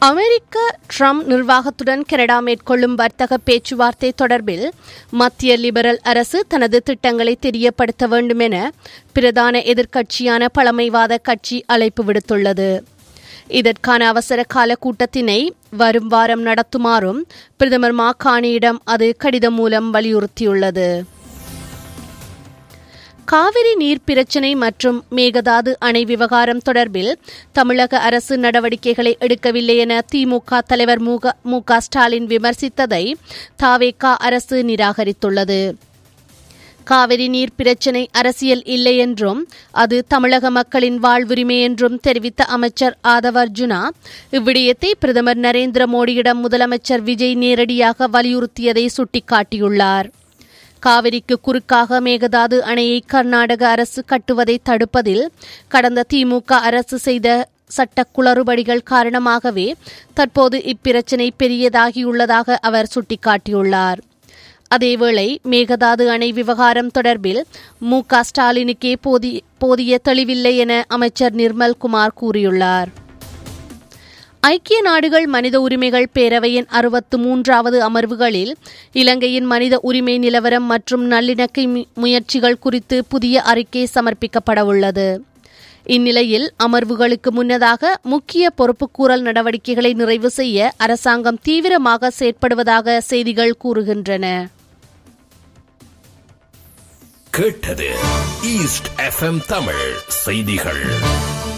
அமெரிக்க Trump நிர்வாகத்துடன் Canada மேற்கொள்ளும் வர்த்தக பேச்சுவார்த்தை தொடர்பில் மத்திய லிபரல் அரசு தனது திட்டங்களை தெரியப்படுத்த வேண்டும் என பிரதான எதிர்க்கட்சியான பழமைவாத கட்சி அழைப்பு விடுத்துள்ளது இதற்கான அவசர கால கூட்டத்தினை வரும் வாரம் நடத்துமாறும் பிரதமர் மாகாணியிடம் அது கடிதம் மூலம் வலியுறுத்தியுள்ளது காவிரி நீர் பிரச்சினை மற்றும் மேகதாது அணை விவகாரம் தொடர்பில் தமிழக அரசு நடவடிக்கைகளை எடுக்கவில்லை என திமுக தலைவர் மு க ஸ்டாலின் விமர்சித்ததை தாவேகா அரசு நிராகரித்துள்ளது காவிரி நீர் பிரச்சினை அரசியல் இல்லை என்றும் அது தமிழக மக்களின் வாழ்வுரிமை என்றும் தெரிவித்த அமைச்சர் ஆதவ அர்ஜுனா இவ்விடயத்தை பிரதமர் நரேந்திர மோடியிடம் முதலமைச்சர் விஜய் நேரடியாக வலியுறுத்தியதை சுட்டிக்காட்டியுள்ளார் காவிரிக்கு குறுக்காக மேகதாது அணையை கர்நாடக அரசு கட்டுவதை தடுப்பதில் கடந்த திமுக அரசு செய்த சட்ட குளறுபடிகள் காரணமாகவே தற்போது இப்பிரச்சினை பெரியதாகியுள்ளதாக அவர் சுட்டிக்காட்டியுள்ளார் அதேவேளை மேகதாது அணை விவகாரம் தொடர்பில் மு க ஸ்டாலினுக்கே போதிய தெளிவில்லை என அமைச்சர் நிர்மல்குமார் கூறியுள்ளார் ஐக்கிய நாடுகள் மனித உரிமைகள் பேரவையின் அறுபத்து மூன்றாவது அமர்வுகளில் இலங்கையின் மனித உரிமை நிலவரம் மற்றும் நல்லிணக்க முயற்சிகள் குறித்து புதிய அறிக்கை சமர்ப்பிக்கப்படவுள்ளது இந்நிலையில் அமர்வுகளுக்கு முன்னதாக முக்கிய பொறுப்புக்கூறல் நடவடிக்கைகளை நிறைவு செய்ய அரசாங்கம் தீவிரமாக செயற்படுவதாக செய்திகள் கூறுகின்றன கேட்டது ஈஸ்ட் எஃப்எம் தமிழ் செய்திகள்